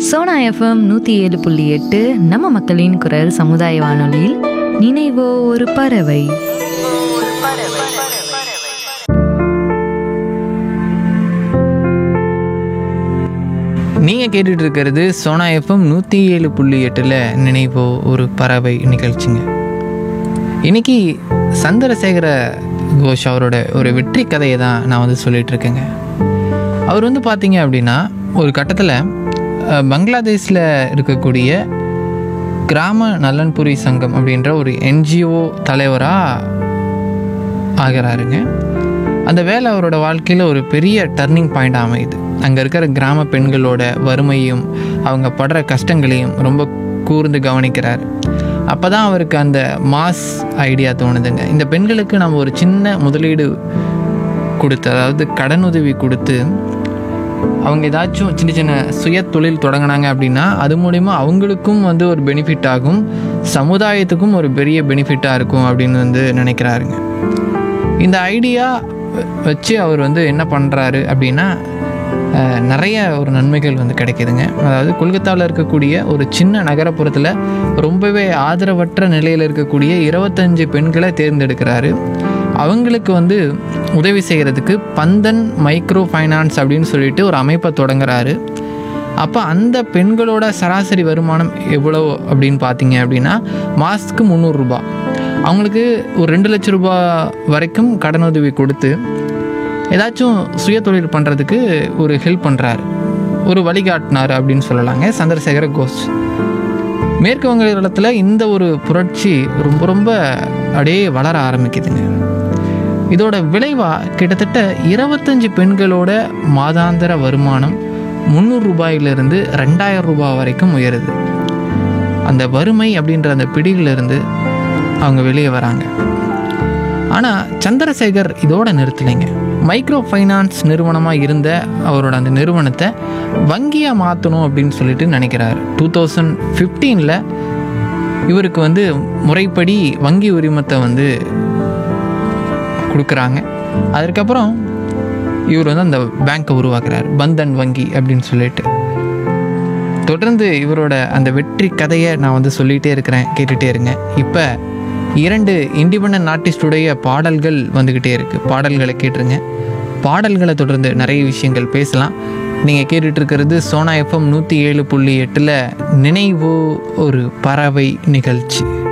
Sona FM நூற்றி ஏழு புள்ளி எட்டு நம்ம மக்களின் குரல் சமுதாய வானொலியில் நினைவோ ஒரு பறவை நீங்கள் கேட்டுட்டு இருக்கிறது சோனா எஃப்எம் நூற்றி ஏழு புள்ளி எட்டில் நினைவோ ஒரு பறவை நிகழ்ச்சிங்க இன்னைக்கு சந்திரசேகர கோஷ் அவரோட ஒரு வெற்றி கதையை தான் நான் வந்து சொல்லிட்டு இருக்கேங்க அவர் வந்து பார்த்தீங்க அப்படின்னா ஒரு கட்டத்தில் பங்களாதேஷில் இருக்கக்கூடிய கிராம நலன்புரி சங்கம் அப்படின்ற ஒரு என்ஜிஓ தலைவராக ஆகிறாருங்க அந்த வேலை அவரோட வாழ்க்கையில் ஒரு பெரிய டர்னிங் பாயிண்ட் அமையுது அங்கே இருக்கிற கிராம பெண்களோட வறுமையும் அவங்க படுற கஷ்டங்களையும் ரொம்ப கூர்ந்து கவனிக்கிறார் அப்போ தான் அவருக்கு அந்த மாஸ் ஐடியா தோணுதுங்க இந்த பெண்களுக்கு நம்ம ஒரு சின்ன முதலீடு கொடுத்து அதாவது கடனுதவி கொடுத்து அவங்க ஏதாச்சும் சின்ன சின்ன சுய தொழில் தொடங்கினாங்க அப்படின்னா அது மூலிமா அவங்களுக்கும் வந்து ஒரு பெனிஃபிட் ஆகும் சமுதாயத்துக்கும் ஒரு பெரிய பெனிஃபிட்டாக இருக்கும் அப்படின்னு வந்து நினைக்கிறாருங்க இந்த ஐடியா வச்சு அவர் வந்து என்ன பண்ணுறாரு அப்படின்னா அஹ், நிறைய ஒரு நன்மைகள் வந்து கிடைக்குதுங்க அதாவது கொல்கத்தாவில் இருக்கக்கூடிய ஒரு சின்ன நகரப்புறத்தில் ரொம்பவே ஆதரவற்ற நிலையில் இருக்கக்கூடிய இருபத்தஞ்சு பெண்களை தேர்ந்தெடுக்கிறாரு அவங்களுக்கு வந்து உதவி செய்கிறதுக்கு பந்தன் மைக்ரோ ஃபைனான்ஸ் அப்படின்னு சொல்லிட்டு ஒரு அமைப்பை தொடங்குறாரு அப்போ அந்த பெண்களோட சராசரி வருமானம் எவ்வளோ அப்படின்னு பார்த்தீங்க அப்படின்னா மாதத்துக்கு முந்நூறுரூபா அவங்களுக்கு ஒரு ரெண்டு லட்ச ரூபாய் வரைக்கும் கடனுதவி கொடுத்து ஏதாச்சும் சுய தொழில் பண்ணுறதுக்கு ஒரு ஹெல்ப் பண்ணுறாரு ஒரு வழிகாட்டினார் அப்படின்னு சொல்லலாங்க சந்திரசேகர கோஷ் மேற்கு வங்கத்தில் இந்த ஒரு புரட்சி ரொம்ப ரொம்ப அப்படியே வளர ஆரம்பிக்குதுங்க இதோட விளைவாக கிட்டத்தட்ட இருபத்தஞ்சு பெண்களோட மாதாந்திர வருமானம் முந்நூறு ரூபாயிலிருந்து ரெண்டாயிரம் ரூபாய் வரைக்கும் உயருது அந்த வறுமை அப்படின்ற அந்த பிடியிலிருந்து அவங்க வெளியே வராங்க ஆனால் சந்திரசேகர் இதோட நிறுத்தலைங்க மைக்ரோ ஃபைனான்ஸ் நிறுவனமாக இருந்த அவரோட அந்த நிறுவனத்தை வங்கியாக மாற்றணும் அப்படின்னு சொல்லிட்டு நினைக்கிறாரு டூ தௌசண்ட் ஃபிஃப்டீனில் இவருக்கு வந்து முறைப்படி வங்கி உரிமத்தை வந்து கொடுக்குறாங்க அதுக்கப்புறம் இவர் வந்து அந்த பேங்க்கை உருவாக்குறார் பந்தன் வங்கி அப்படின்னு சொல்லிட்டு தொடர்ந்து இவரோட அந்த வெற்றி கதையை நான் வந்து சொல்லிகிட்டே இருக்கிறேன் கேட்டுகிட்டே இருங்க இப்போ இரண்டு இண்டிபெண்ட் ஆர்டிஸ்டுடைய பாடல்கள் வந்துக்கிட்டே இருக்குது பாடல்களை கேட்டுருங்க பாடல்களை தொடர்ந்து நிறைய விஷயங்கள் பேசலாம் நீங்கள் கேட்டுட்டு இருக்கிறது சோனா எஃப்எம் நூற்றி ஏழு புள்ளி எட்டில் நினைவு ஒரு பறவை நிகழ்ச்சி